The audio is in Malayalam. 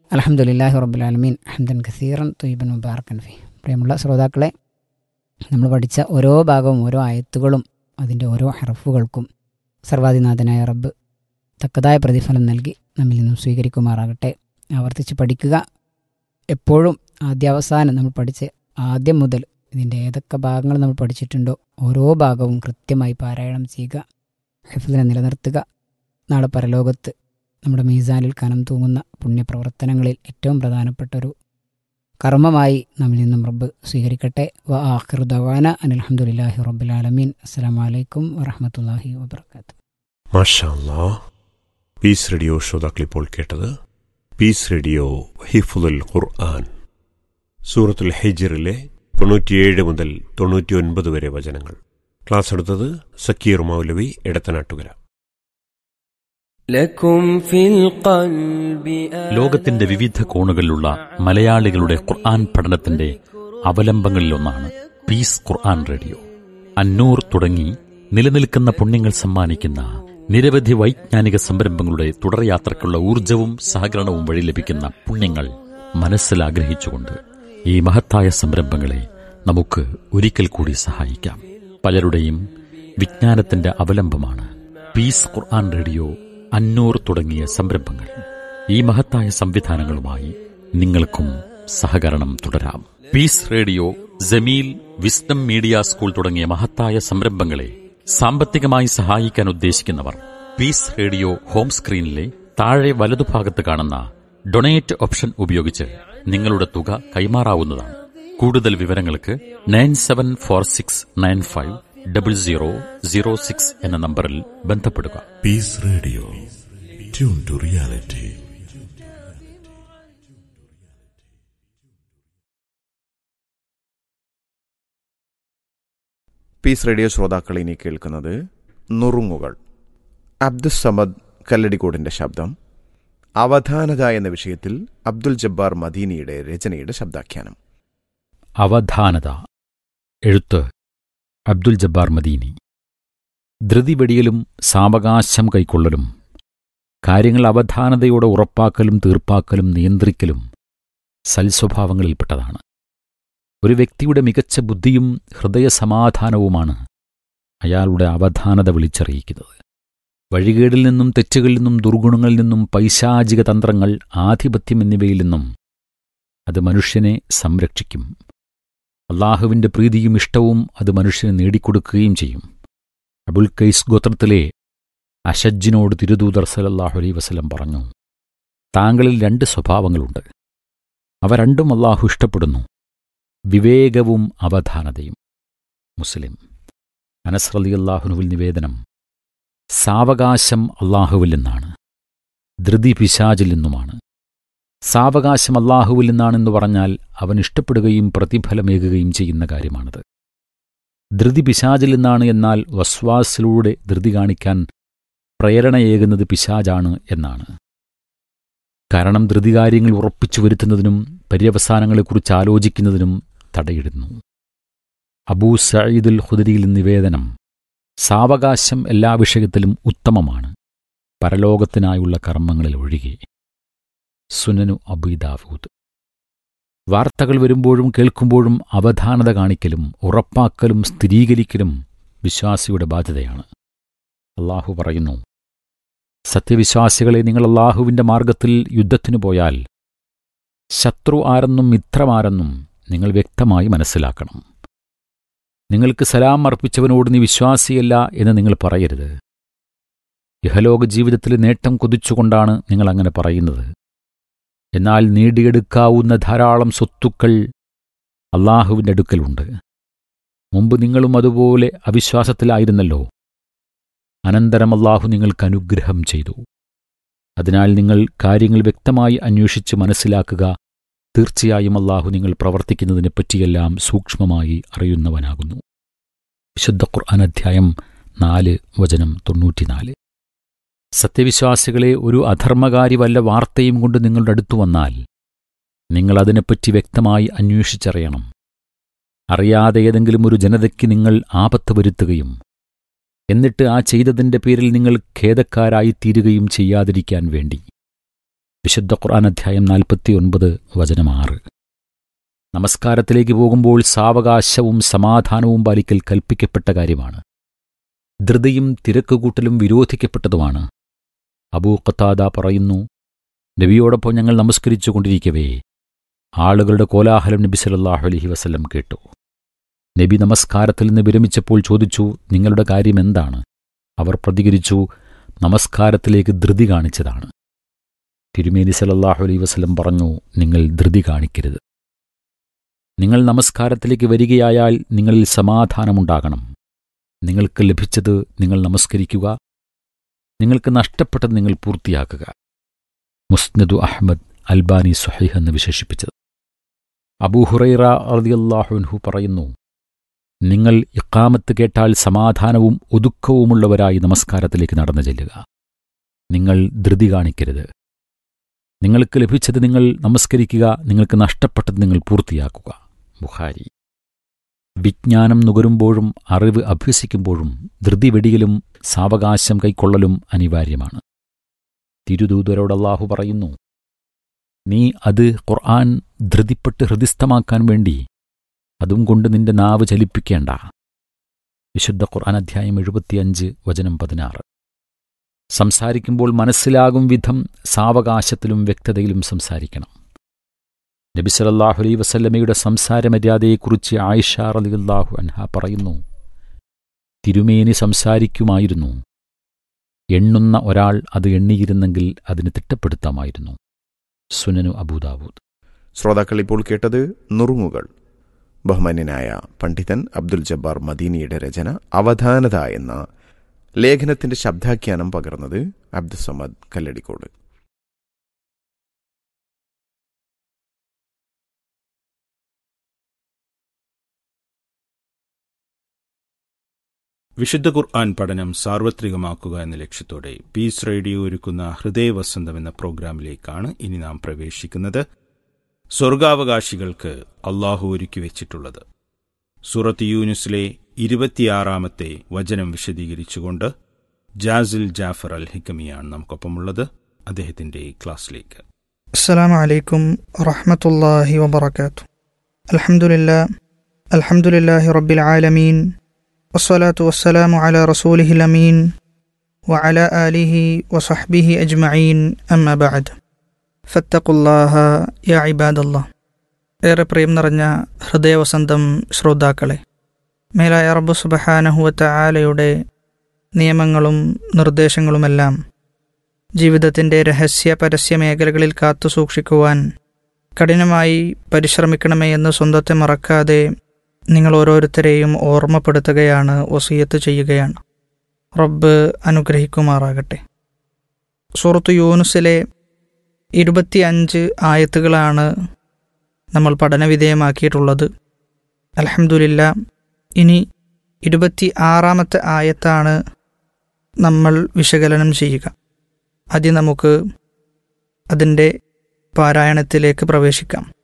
അലഹമുല്ലാഹി റബ്ബുലാലമീൻ അഹമ്മദൻ ഖസീറൻ തൊയ്ബൻ മുബാറക്കൻ ഫി പ്രിയമുള്ള ശ്രോതാക്കളെ നമ്മൾ പഠിച്ച ഓരോ ഭാഗവും ഓരോ ആയത്തുകളും അതിൻ്റെ ഓരോ ഹറഫുകൾക്കും സർവാധിനാഥനായ റബ്ബ് തക്കതായ പ്രതിഫലം നൽകി നമ്മിൽ നിന്നും സ്വീകരിക്കുമാറാകട്ടെ ആവർത്തിച്ച് പഠിക്കുക എപ്പോഴും ആദ്യാവസാനം നമ്മൾ പഠിച്ച് ആദ്യം മുതൽ ഇതിൻ്റെ ഏതൊക്കെ ഭാഗങ്ങൾ നമ്മൾ പഠിച്ചിട്ടുണ്ടോ ഓരോ ഭാഗവും കൃത്യമായി പാരായണം ചെയ്യുക ഹിഫിലിനെ നിലനിർത്തുക നാളെ പരലോകത്ത് നമ്മുടെ മീസാനിൽ കനം തൂങ്ങുന്ന പുണ്യപ്രവർത്തനങ്ങളിൽ ഏറ്റവും പ്രധാനപ്പെട്ട ഒരു കർമ്മമായി നമ്മിൽ നിന്നും റബ്ബ് സ്വീകരിക്കട്ടെ വ ആഖിർ ദവാന അനിൽഹമുല്ലാഹി റബ്ബുലാലമീൻ അസ്സാം വലൈക്കും വറഹമത്തല്ലാഹി വബർക്കാത്തു മാഷാല്ലാ പീസ് റേഡിയോ ശ്രോതാക്കൾ ഇപ്പോൾ കേട്ടത് പീസ് റേഡിയോ ഹിഫുൽ ഖുർആൻ സൂറത്തുൽ ഹെജിറിലെ തൊണ്ണൂറ്റിയേഴ് മുതൽ തൊണ്ണൂറ്റിയൊൻപത് വരെ വചനങ്ങൾ ക്ലാസ് എടുത്തത് സക്കീർ മൗലവി എടത്തനാട്ടുകര لكم في القلب ലോകത്തിന്റെ വിവിധ കോണുകളിലുള്ള മലയാളികളുടെ ഖുർആൻ പഠനത്തിന്റെ അവലംബങ്ങളിലൊന്നാണ് പീസ് ഖുർആൻ റേഡിയോ അന്നൂർ തുടങ്ങി നിലനിൽക്കുന്ന പുണ്യങ്ങൾ സമ്മാനിക്കുന്ന നിരവധി വൈജ്ഞാനിക സംരംഭങ്ങളുടെ തുടർയാത്രയ്ക്കുള്ള ഊർജവും സഹകരണവും വഴി ലഭിക്കുന്ന പുണ്യങ്ങൾ മനസ്സിൽ ആഗ്രഹിച്ചുകൊണ്ട് ഈ മഹത്തായ സംരംഭങ്ങളെ നമുക്ക് ഒരിക്കൽ കൂടി സഹായിക്കാം പലരുടെയും വിജ്ഞാനത്തിന്റെ അവലംബമാണ് പീസ് ഖുർആൻ റേഡിയോ അന്നൂർ തുടങ്ങിയ സംരംഭങ്ങൾ ഈ മഹത്തായ സംവിധാനങ്ങളുമായി നിങ്ങൾക്കും സഹകരണം തുടരാം peace radio Jameel wisdom media school തുടങ്ങിയ മഹത്തായ സംരംഭങ്ങളെ സാമ്പത്തികമായി സഹായിക്കാൻ ഉദ്ദേശിക്കുന്നവർ പീസ് റേഡിയോ ഹോം സ്ക്രീനിലെ താഴെ വലതുഭാഗത്ത് കാണുന്ന ഡൊണേറ്റ് ഓപ്ഷൻ ഉപയോഗിച്ച് നിങ്ങളുടെ തുക കൈമാറാവുന്നതാണ് കൂടുതൽ വിവരങ്ങൾക്ക് nine seven four six nine five double zero zero six എന്ന നമ്പറിൽ ബന്ധപ്പെടുക Peace Radio. Tune to reality. Peace radio ശ്രോതാക്കൾ ഇനി കേൾക്കുന്നത് നുറുങ്ങുകൾ അബ്ദുസമദ് കല്ലടിക്കോടിന്റെ ശബ്ദം അവധാനത എന്ന വിഷയത്തിൽ അബ്ദുൽ ജബ്ബാർ മദീനിയുടെ രചനയുടെ ശബ്ദാഖ്യാനം അവധാനത എഴുത്ത് അബ്ദുൽ ജബ്ബാർ മദീനി ധൃതി വെടിയലും സാവകാശം കൈക്കൊള്ളലും കാര്യങ്ങൾ അവധാനതയോടെ ഉറപ്പാക്കലും തീർപ്പാക്കലും നിയന്ത്രിക്കലും സൽസ്വഭാവങ്ങളിൽപ്പെട്ടതാണ് ഒരു വ്യക്തിയുടെ മികച്ച ബുദ്ധിയും ഹൃദയസമാധാനവുമാണ് അയാളുടെ അവധാനത വിളിച്ചറിയിക്കുന്നത് വഴികേടിൽ നിന്നും തെറ്റുകളിൽ നിന്നും ദുർഗുണങ്ങളിൽ നിന്നും പൈശാചിക തന്ത്രങ്ങൾ ആധിപത്യം എന്നിവയിൽ നിന്നും അത് മനുഷ്യനെ സംരക്ഷിക്കും അള്ളാഹുവിന്റെ പ്രീതിയും ഇഷ്ടവും അത് മനുഷ്യന് നേടിക്കൊടുക്കുകയും ചെയ്യും അബുൽ കൈസ് ഗോത്രത്തിലെ അഷജ്ജിനോട് തിരുദൂതർ സലല്ലാഹു അലൈ വസലം പറഞ്ഞു താങ്കളിൽ രണ്ട് സ്വഭാവങ്ങളുണ്ട് അവ രണ്ടും അള്ളാഹു ഇഷ്ടപ്പെടുന്നു വിവേകവും അവധാനതയും മുസ്ലിം അനസ്രലി അള്ളാഹുനുവിൽ നിവേദനം സാവകാശം അള്ളാഹുവിൽ നിന്നാണ് ധൃതി പിശാചിൽ നിന്നുമാണ് സാവകാശം അള്ളാഹുവിൽ നിന്നാണെന്ന് പറഞ്ഞാൽ അവൻ ഇഷ്ടപ്പെടുകയും പ്രതിഫലമേകുകയും ചെയ്യുന്ന കാര്യമാണത് ധൃതി പിശാചിൽ നിന്നാണ് എന്നാൽ വസ്വാസിലൂടെ ധൃതി കാണിക്കാൻ പ്രേരണയേകുന്നത് പിശാജാണ് എന്നാണ് കാരണം ധൃതികാര്യങ്ങൾ ഉറപ്പിച്ചു വരുത്തുന്നതിനും പര്യവസാനങ്ങളെക്കുറിച്ച് ആലോചിക്കുന്നതിനും തടയിടുന്നു അബൂ സയ്യിദുൽ ഹുദരിയിൽ നിവേദനം സാവകാശം എല്ലാ വിഷയത്തിലും ഉത്തമമാണ് പരലോകത്തിനായുള്ള കർമ്മങ്ങളിൽ ഒഴികെ സുനനു അബിദാവൂദ് വാർത്തകൾ വരുമ്പോഴും കേൾക്കുമ്പോഴും അവധാനത കാണിക്കലും ഉറപ്പാക്കലും സ്ഥിരീകരിക്കലും വിശ്വാസിയുടെ ബാധ്യതയാണ് അള്ളാഹു പറയുന്നു സത്യവിശ്വാസികളെ നിങ്ങൾ അള്ളാഹുവിന്റെ മാർഗത്തിൽ യുദ്ധത്തിനു പോയാൽ ശത്രു ആരെന്നും മിത്രമാരെന്നും നിങ്ങൾ വ്യക്തമായി മനസ്സിലാക്കണം നിങ്ങൾക്ക് സലാം അർപ്പിച്ചവനോട് നീ വിശ്വാസിയല്ല എന്ന് നിങ്ങൾ പറയരുത് ഇഹലോക ജീവിതത്തിൽ നേട്ടം കൊതിച്ചുകൊണ്ടാണ് നിങ്ങൾ അങ്ങനെ പറയുന്നത് എന്നാൽ നേടിയെടുക്കാവുന്ന ധാരാളം സ്വത്തുക്കൾ അള്ളാഹുവിൻ്റെ അടുക്കലുണ്ട് മുമ്പ് നിങ്ങളും അതുപോലെ അവിശ്വാസത്തിലായിരുന്നല്ലോ അനന്തരം അള്ളാഹു നിങ്ങൾക്ക് അനുഗ്രഹം ചെയ്തു അതിനാൽ നിങ്ങൾ കാര്യങ്ങൾ വ്യക്തമായി അന്വേഷിച്ച് മനസ്സിലാക്കുക തീർച്ചയായും അള്ളാഹു നിങ്ങൾ പ്രവർത്തിക്കുന്നതിനെപ്പറ്റിയെല്ലാം സൂക്ഷ്മമായി അറിയുന്നവനാകുന്നു വിശുദ്ധ ഖുർആൻ അധ്യായം നാല് വചനം തൊണ്ണൂറ്റിനാല് സത്യവിശ്വാസികളെ ഒരു അധർമ്മകാരി വല്ല വാർത്തയും കൊണ്ട് നിങ്ങളുടെ അടുത്തു വന്നാൽ നിങ്ങൾ അതിനെപ്പറ്റി വ്യക്തമായി അന്വേഷിച്ചറിയണം അറിയാതെ ഏതെങ്കിലും ഒരു ജനതയ്ക്ക് നിങ്ങൾ ആപത്ത് വരുത്തുകയും എന്നിട്ട് ആ ചെയ്തതിന്റെ പേരിൽ നിങ്ങൾ ഖേദക്കാരായിത്തീരുകയും ചെയ്യാതിരിക്കാൻ വേണ്ടി വിശുദ്ധ ഖുർആൻ അധ്യായം നാൽപ്പത്തി ഒൻപത് വചനം ആറ് നമസ്കാരത്തിലേക്ക് പോകുമ്പോൾ സാവകാശവും സമാധാനവും പാലിക്കൽ കൽപ്പിക്കപ്പെട്ട കാര്യമാണ് ധൃതിയും തിരക്കുകൂട്ടലും വിരോധിക്കപ്പെട്ടതുമാണ് അബൂ ഖത്താദ പറയുന്നു നബിയോടൊപ്പം ഞങ്ങൾ നമസ്കരിച്ചു കൊണ്ടിരിക്കവേ ആളുകളുടെ കോലാഹലം നബി സല്ലല്ലാഹു അലൈഹി വസല്ലം കേട്ടു നബി നമസ്കാരത്തിൽ നിന്ന് വിരമിച്ചപ്പോൾ ചോദിച്ചു നിങ്ങളുടെ കാര്യം എന്താണ് അവർ പ്രതികരിച്ചു നമസ്കാരത്തിലേക്ക് ധൃതി കാണിച്ചതാണ് തിരുമേനി സല്ലല്ലാഹു അലൈഹി വസല്ലം പറഞ്ഞു നിങ്ങൾ ധൃതി കാണിക്കരുത് നിങ്ങൾ നമസ്കാരത്തിലേക്ക് വരികയായാൽ നിങ്ങളിൽ സമാധാനമുണ്ടാകണം നിങ്ങൾക്ക് ലഭിച്ചത് നിങ്ങൾ നമസ്കരിക്കുക നിങ്ങൾക്ക് നഷ്ടപ്പെട്ടത് നിങ്ങൾ പൂർത്തിയാക്കുക മുസ്നദു അഹ്മദ് അൽബാനി സുഹൈഹ് എന്ന് വിശേഷിപ്പിച്ചത് അബൂഹുറൈറ റളിയല്ലാഹുൻഹു പറയുന്നു നിങ്ങൾ ഇക്കാമത്ത് കേട്ടാൽ സമാധാനവും ഒതുക്കവുമുള്ളവരായി നമസ്കാരത്തിലേക്ക് നടന്നു ചെല്ലുക നിങ്ങൾ ധൃതി കാണിക്കരുത് നിങ്ങൾക്ക് ലഭിച്ചത് നിങ്ങൾ നമസ്കരിക്കുക നിങ്ങൾക്ക് നഷ്ടപ്പെട്ടത് നിങ്ങൾ പൂർത്തിയാക്കുക ബുഖാരി വിജ്ഞാനം നുകരുമ്പോഴും അറിവ് അഭ്യസിക്കുമ്പോഴും ധൃതി വെടിയിലും സാവകാശം കൈക്കൊള്ളലും അനിവാര്യമാണ് തിരുദൂതരോട് അള്ളാഹു പറയുന്നു നീ അത് ഖുർആൻ ധൃതിപ്പെട്ട് ഹൃദിസ്ഥമാക്കാൻ വേണ്ടി അതും കൊണ്ട് നിന്റെ നാവ് ചലിപ്പിക്കേണ്ട വിശുദ്ധ ഖുർആൻ അധ്യായം എഴുപത്തിയഞ്ച് വചനം പതിനാറ് സംസാരിക്കുമ്പോൾ മനസ്സിലാകും വിധം സാവകാശത്തിലും വ്യക്തതയിലും സംസാരിക്കണം നബി സല്ലല്ലാഹു അലൈഹി വസല്ലമയുടെ സംസാരമര്യാദയെക്കുറിച്ച് ആയിഷ റളിയല്ലാഹു അൻഹ പറയുന്നു തിരുമേനി സംസാരിക്കുമായിരുന്നു എണ്ണുന്ന ഒരാൾ അത് എണ്ണിയിരുന്നെങ്കിൽ അതിന് തിട്ടപ്പെടുത്താമായിരുന്നു സുനനു അബൂദാവൂദ് ശ്രോതാക്കൾ ഇപ്പോൾ കേട്ടത് നുറുങ്ങുകൾ ബഹുമാന്യനായ പണ്ഡിതൻ അബ്ദുൽ ജബ്ബാർ മദീനിയുടെ രചന അവധാനത എന്ന ലേഖനത്തിന്റെ ശബ്ദാഖ്യാനം പകർന്നത് അബ്ദുസമദ് കല്ലടിക്കോട് വിശുദ്ധ ഖുർആൻ പഠനം സാർവത്രികമാക്കുക എന്ന ലക്ഷ്യത്തോടെ പീസ് റേഡിയോ ഒരുക്കുന്ന ഹൃദയവസന്തം എന്ന പ്രോഗ്രാമിലേക്കാണ് ഇനി നാം പ്രവേശിക്കുന്നത് സ്വർഗാവകാശികൾക്ക് അള്ളാഹു ഒരുക്കി വെച്ചിട്ടുള്ളത് സൂറത്ത് യൂനുസിലെ ഇരുപത്തിയാറാമത്തെ വചനം വിശദീകരിച്ചുകൊണ്ട് ജാസിൽ ജാഫർ അൽ ഹിക്കമിയാണ് നമുക്കൊപ്പമുള്ളത് അദ്ദേഹത്തിന്റെ ക്ലാസ്സിലേക്ക് السلام عليكم ورحمة الله وبركاته الحمد لله الحمد لله رب العالمين والصلاة والسلام على رسوله الأمين وعلى آله وصحبه أجمعين أما بعد فاتقوا الله يا عباد الله ഏറെ പ്രിയം നിറഞ്ഞ ഹൃദയവസന്തം ശ്രോതാക്കളെ മേലായ റബ്ബു സുബഹാനഹുവത്ത ആലയുടെ നിയമങ്ങളും നിർദ്ദേശങ്ങളുമെല്ലാം ജീവിതത്തിൻ്റെ രഹസ്യ പരസ്യ മേഖലകളിൽ കാത്തു സൂക്ഷിക്കുവാൻ കഠിനമായി പരിശ്രമിക്കണമേ എന്ന് സ്വന്തത്തെ മറക്കാതെ നിങ്ങൾ ഓരോരുത്തരെയും ഓർമ്മപ്പെടുത്തുകയാണ് വസീയത്ത് ചെയ്യുകയാണ് റബ്ബ് അനുഗ്രഹിക്കുമാറാകട്ടെ സുഹൃത്തു യൂനുസിലെ ഇരുപത്തിയഞ്ച് ആയത്തുകളാണ് നമ്മൾ പഠനവിധേയമാക്കിയിട്ടുള്ളത് അലഹമുല്ല ഇനി ഇരുപത്തി ആറാമത്തെ ആയത്താണ് നമ്മൾ വിശകലനം ചെയ്യുക ആദ്യം നമുക്ക് അതിൻ്റെ പാരായണത്തിലേക്ക് പ്രവേശിക്കാം